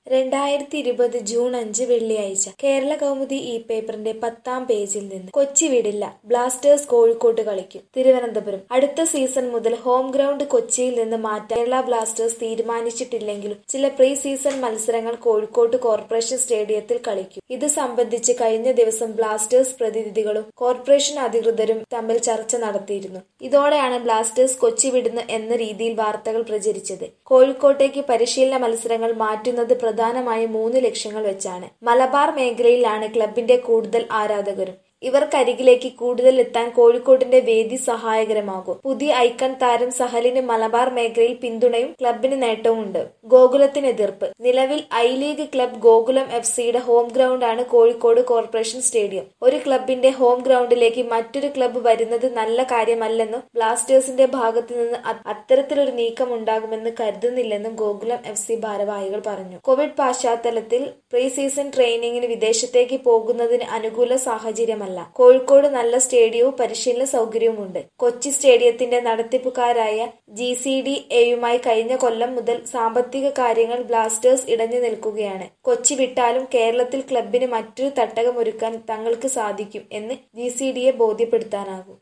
രണ്ടായിരത്തി ഇരുപത് ജൂൺ അഞ്ച് വെള്ളിയാഴ്ച കേരള കൗമുദി ഈ പേപ്പറിന്റെ പത്താം പേജിൽ നിന്ന് കൊച്ചി വിടില്ല ബ്ലാസ്റ്റേഴ്സ് കോഴിക്കോട്ട് കളിക്കും തിരുവനന്തപുരം അടുത്ത സീസൺ മുതൽ ഹോം ഗ്രൗണ്ട് കൊച്ചിയിൽ നിന്ന് മാറ്റാൻ കേരള ബ്ലാസ്റ്റേഴ്സ് തീരുമാനിച്ചിട്ടില്ലെങ്കിലും ചില പ്രീ സീസൺ മത്സരങ്ങൾ കോഴിക്കോട്ട് കോർപ്പറേഷൻ സ്റ്റേഡിയത്തിൽ കളിക്കും ഇത് സംബന്ധിച്ച് കഴിഞ്ഞ ദിവസം ബ്ലാസ്റ്റേഴ്സ് പ്രതിനിധികളും കോർപ്പറേഷൻ അധികൃതരും തമ്മിൽ ചർച്ച നടത്തിയിരുന്നു ഇതോടെയാണ് ബ്ലാസ്റ്റേഴ്സ് കൊച്ചി വിടുന്നു എന്ന രീതിയിൽ വാർത്തകൾ പ്രചരിച്ചത് കോഴിക്കോട്ടേക്ക് പരിശീലന മത്സരങ്ങൾ മാറ്റുന്നത് പ്രധാനമായും മൂന്ന് ലക്ഷ്യങ്ങൾ വെച്ചാണ് മലബാർ മേഖലയിലാണ് ക്ലബിന്റെ കൂടുതൽ ആരാധകരും ഇവർക്കരികിലേക്ക് കൂടുതൽ എത്താൻ കോഴിക്കോടിന്റെ വേദി സഹായകരമാകും പുതിയ ഐക്കൺ താരം സഹലിന് മലബാർ മേഖലയിൽ പിന്തുണയും ക്ലബിന് നേട്ടവുമുണ്ട് ഗോകുലത്തിന് എതിർപ്പ് നിലവിൽ I League club Gokulam F സിയുടെ ഹോം ഗ്രൗണ്ടാണ് കോഴിക്കോട് കോർപ്പറേഷൻ സ്റ്റേഡിയം ഒരു ക്ലബിന്റെ ഹോം ഗ്രൗണ്ടിലേക്ക് മറ്റൊരു ക്ലബ്ബ് വരുന്നത് നല്ല കാര്യമല്ലെന്നും ബ്ലാസ്റ്റേഴ്സിന്റെ ഭാഗത്തു നിന്ന് അ- അത്തരത്തിലൊരു നീക്കം ഉണ്ടാകുമെന്ന് കരുതുന്നില്ലെന്നും ഗോകുലം എഫ് സി ഭാരവാഹികൾ പറഞ്ഞു കോവിഡ് പശ്ചാത്തലത്തിൽ പ്രീ സീസൺ ട്രെയിനിങ്ങിന് വിദേശത്തേക്ക് പോകുന്നതിന് അനുകൂല സാഹചര്യമല്ല കോഴിക്കോട് നല്ല സ്റ്റേഡിയവും പരിശീലന സൗകര്യവുമുണ്ട് കൊച്ചി സ്റ്റേഡിയത്തിന്റെ നടത്തിപ്പുകാരായ ജി സി ഡി എയുമായി കഴിഞ്ഞ കൊല്ലം മുതൽ സാമ്പത്തിക കാര്യങ്ങൾ ബ്ലാസ്റ്റേഴ്സ് ഇടഞ്ഞു നിൽക്കുകയാണ് കൊച്ചി വിട്ടാലും കേരളത്തിൽ ക്ലബിന് മറ്റൊരു തട്ടകമൊരുക്കാൻ തങ്ങൾക്ക് സാധിക്കും എന്ന് ജി സി ഡിയെ ബോധ്യപ്പെടുത്താനാകും